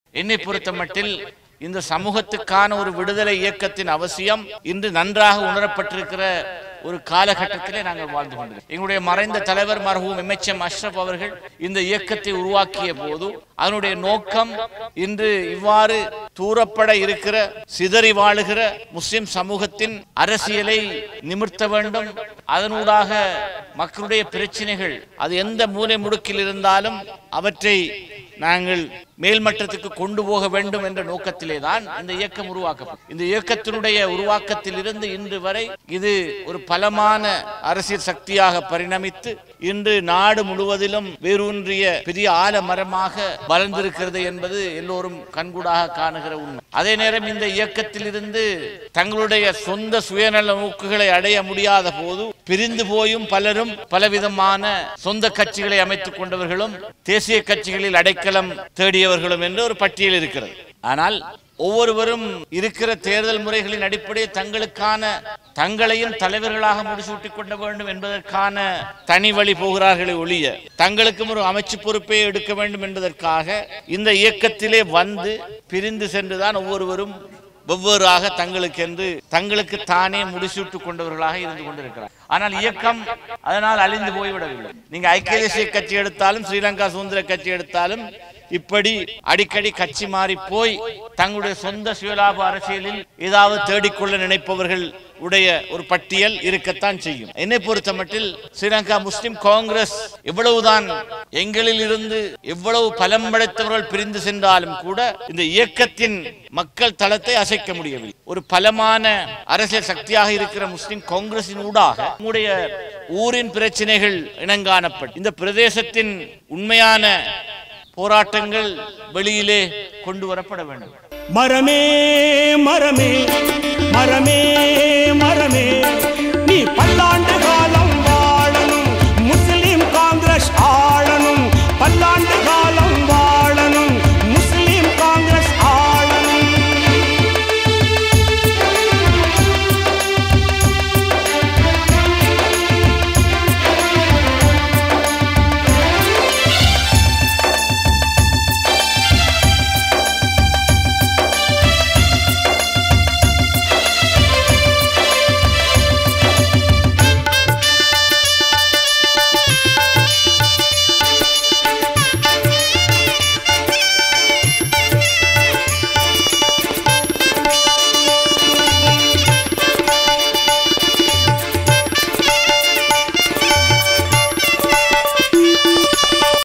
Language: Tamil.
என்னை பொறுத்த மட்டில் இந்த சமூகத்துக்கான ஒரு விடுதலை இயக்கத்தின் அவசியம் இன்று நன்றாக உணரப்பட்டிருக்கிற ஒரு காலகட்டத்திலே நாங்கள் வாழ்ந்து கொண்டிருக்கிறோம் எங்களுடைய மறைந்த தலைவர் மரஹூம் எம்எச்எம் அஷ்ரப் அவர்கள் இந்த இயக்கத்தை உருவாக்கிய போது அதனுடைய நோக்கம் இன்று இவ்வாறு தூரப்பட இருக்கிற சிதறி வாழுகிற முஸ்லிம் சமூகத்தின் அரசியலை நிமிர்த்த வேண்டும் அதனூடாக மக்களுடைய பிரச்சனைகள் அது எந்த மூலை முடுக்கில் இருந்தாலும் அவற்றை நாங்கள் மேல்மட்டத்துக்கு கொண்டு போக வேண்டும் என்ற நோக்கத்திலே தான் இந்த இயக்கம் உருவாக்கப்படும் இந்த இயக்கத்தினுடைய உருவாக்கத்தில் இருந்து இன்று வரை இது ஒரு பலமான அரசியல் சக்தியாக பரிணமித்து இன்று நாடு முழுவதிலும் வேரூன்றிய பெரிய ஆலமரமாக வளர்ந்திருக்கிறது என்பது எல்லோரும் கண்கூடாக காணுகிற உண்மை அதே நேரம் இந்த இயக்கத்தில் இருந்து தங்களுடைய சொந்த சுயநல நோக்குகளை அடைய முடியாத போது பிரிந்து போயும் பலரும் பலவிதமான சொந்த கட்சிகளை அமைத்துக் கொண்டவர்களும் தேசிய கட்சிகளில் அடைக்கலம் தேடியவர்களும் என்று ஒரு பட்டியல் இருக்கிறது ஆனால் ஒவ்வொருவரும் இருக்கிற தேர்தல் முறைகளின் அடிப்படையில் தங்களுக்கான தங்களையும் தலைவர்களாக முடிசூட்டிக் கொள்ள வேண்டும் என்பதற்கான தனி வழி போகிறார்களே ஒழிய தங்களுக்கும் ஒரு அமைச்சு பொறுப்பை எடுக்க வேண்டும் என்பதற்காக இந்த இயக்கத்திலே வந்து பிரிந்து சென்றுதான் ஒவ்வொருவரும் வெவ்வேறாக தங்களுக்கென்று தங்களுக்கு தானே முடிசூட்டு கொண்டவர்களாக இருந்து கொண்டிருக்கிறார் ஆனால் இயக்கம் அதனால் அழிந்து போய்விடவில்லை நீங்க ஐக்கிய தேசிய கட்சி எடுத்தாலும் ஸ்ரீலங்கா சுதந்திர கட்சி எடுத்தாலும் இப்படி அடிக்கடி கட்சி மாறி போய் தங்களுடைய சொந்த சுயலாப அரசியலில் ஏதாவது தேடிக்கொள்ள நினைப்பவர்கள் உடைய ஒரு பட்டியல் இருக்கத்தான் செய்யும் என்னை பொறுத்த மட்டில் ஸ்ரீலங்கா முஸ்லிம் காங்கிரஸ் எவ்வளவுதான் எங்களில் இருந்து எவ்வளவு பலம் படைத்தவர்கள் பிரிந்து சென்றாலும் கூட இந்த இயக்கத்தின் மக்கள் தளத்தை அசைக்க முடியவில்லை ஒரு பலமான அரசியல் சக்தியாக இருக்கிற முஸ்லிம் காங்கிரசின் ஊடாக உங்களுடைய ஊரின் பிரச்சனைகள் இனங்காணப்பட்டு இந்த பிரதேசத்தின் உண்மையான போராட்டங்கள் வெளியிலே கொண்டு வரப்பட வேண்டும் மரமே மரமே மரமே